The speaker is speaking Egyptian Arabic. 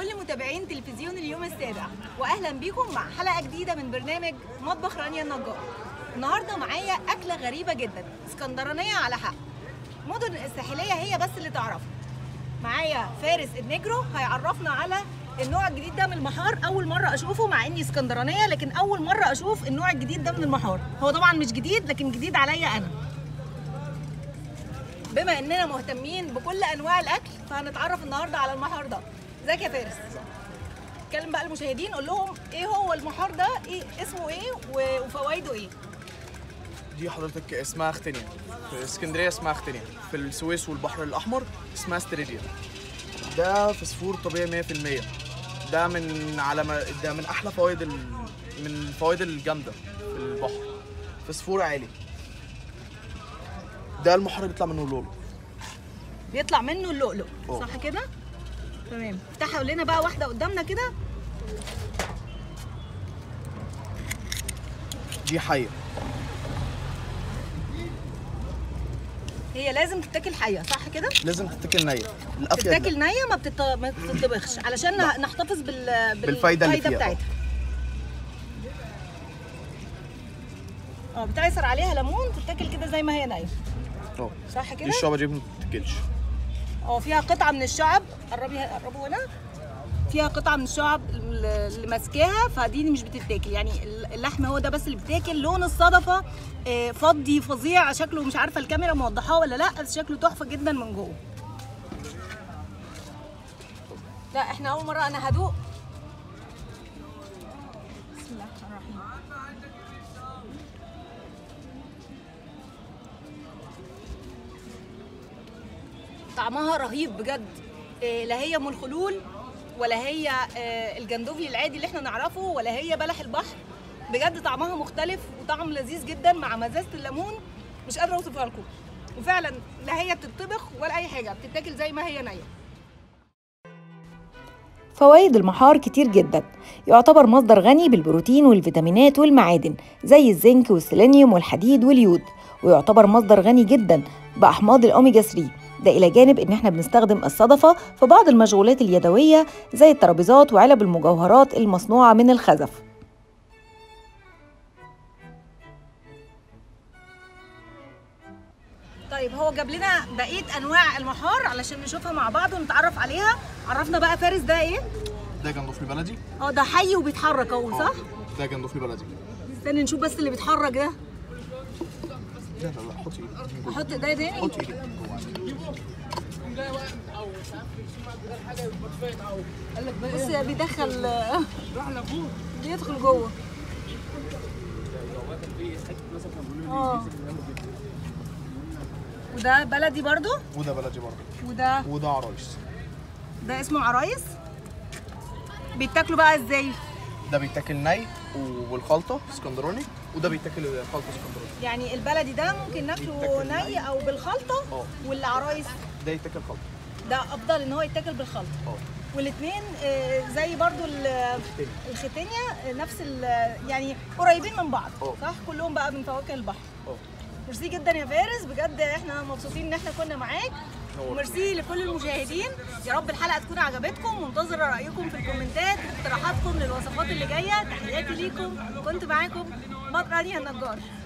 كل متابعين تلفزيون اليوم السابع واهلا بيكم مع حلقه جديده من برنامج مطبخ رانيا النجار النهارده معايا اكله غريبه جدا اسكندرانيه على حق مدن الساحليه هي بس اللي تعرفها معايا فارس النجرو هيعرفنا على النوع الجديد ده من المحار اول مره اشوفه مع اني اسكندرانيه لكن اول مره اشوف النوع الجديد ده من المحار هو طبعا مش جديد لكن جديد عليا انا بما اننا مهتمين بكل انواع الاكل فهنتعرف النهارده على المحار ده ازيك يا فارس اتكلم بقى المشاهدين قول لهم ايه هو المحار ده ايه اسمه ايه و- وفوائده ايه دي حضرتك اسمها اختنيا في اسكندريه اسمها اختنيا في السويس والبحر الاحمر اسمها ستريديا ده فسفور طبيعي 100% ده من على ما ده من احلى فوائد ال... من الفوائد الجامده في البحر فسفور عالي ده البحر بيطلع منه اللولو بيطلع منه اللؤلؤ أوه. صح كده تمام افتحها لنا بقى واحده قدامنا كده دي حيه هي لازم تتاكل حيه صح كده لازم تتاكل نيه الافيد تتاكل ده. نيه ما, بتط... ما بتطبخش علشان لا. نحتفظ بال... بالفايدة اللي فيها. بتاعتها اه بتعصر عليها ليمون تتاكل كده زي ما هي نيه اه صح دي كده الشعبه دي ما بتتاكلش اه فيها قطعه من الشعب قربي قربوا هنا فيها قطعه من الشعب اللي ماسكاها فدي مش بتتاكل يعني اللحم هو ده بس اللي بتاكل لون الصدفه آه، فضي فظيع شكله مش عارفه الكاميرا موضحاه ولا لا بس شكله تحفه جدا من جوه لا احنا اول مره انا هدوق بسم الله الرحمن الرحيم طعمها رهيب بجد إيه، لا هي ام الخلول ولا هي آه، الجندوفلي العادي اللي احنا نعرفه ولا هي بلح البحر بجد طعمها مختلف وطعم لذيذ جدا مع مزازه الليمون مش قادره اوصفها لكم وفعلا لا هي بتطبخ ولا اي حاجه بتتاكل زي ما هي نيه فوائد المحار كتير جدا يعتبر مصدر غني بالبروتين والفيتامينات والمعادن زي الزنك والسيلينيوم والحديد واليود ويعتبر مصدر غني جدا بأحماض الأوميجا 3 ده إلى جانب إن إحنا بنستخدم الصدفة في بعض المشغولات اليدوية زي الترابيزات وعلب المجوهرات المصنوعة من الخزف طيب هو جاب لنا بقيه انواع المحار علشان نشوفها مع بعض ونتعرف عليها عرفنا بقى فارس ده ايه ده جندوفلي بلدي اه ده حي وبيتحرك اهو صح ده جندوفلي بلدي استنى نشوف بس اللي بيتحرك ده لا لا لا حطي ايدك من جوه. احط ده تاني حطي ايدك من جوه. بص بيدخل بيدخل جوه اه وده بلدي برضو وده بلدي برضه وده وده عرايس ده اسمه عرايس بيتاكلوا بقى ازاي ده بيتاكل ني والخلطه اسكندراني وده بيتاكل خلطه اسكندراني يعني البلدي ده ممكن ناكله بيتاكل ني او بالخلطه اه. والعرايس ده يتاكل خلطه ده افضل ان هو يتاكل بالخلطه اه والاثنين زي برضو ال- الختانية آه، نفس ال- يعني قريبين من بعض اه. صح كلهم بقى من فواكه البحر اه ميرسي جدا يا فارس بجد احنا مبسوطين ان احنا كنا معاك نورت. وميرسي لكل المشاهدين يا رب الحلقه تكون عجبتكم منتظره رايكم في الكومنتات واقتراحاتكم للوصفات اللي جايه تحياتي ليكم كنت معاكم مطراني النجار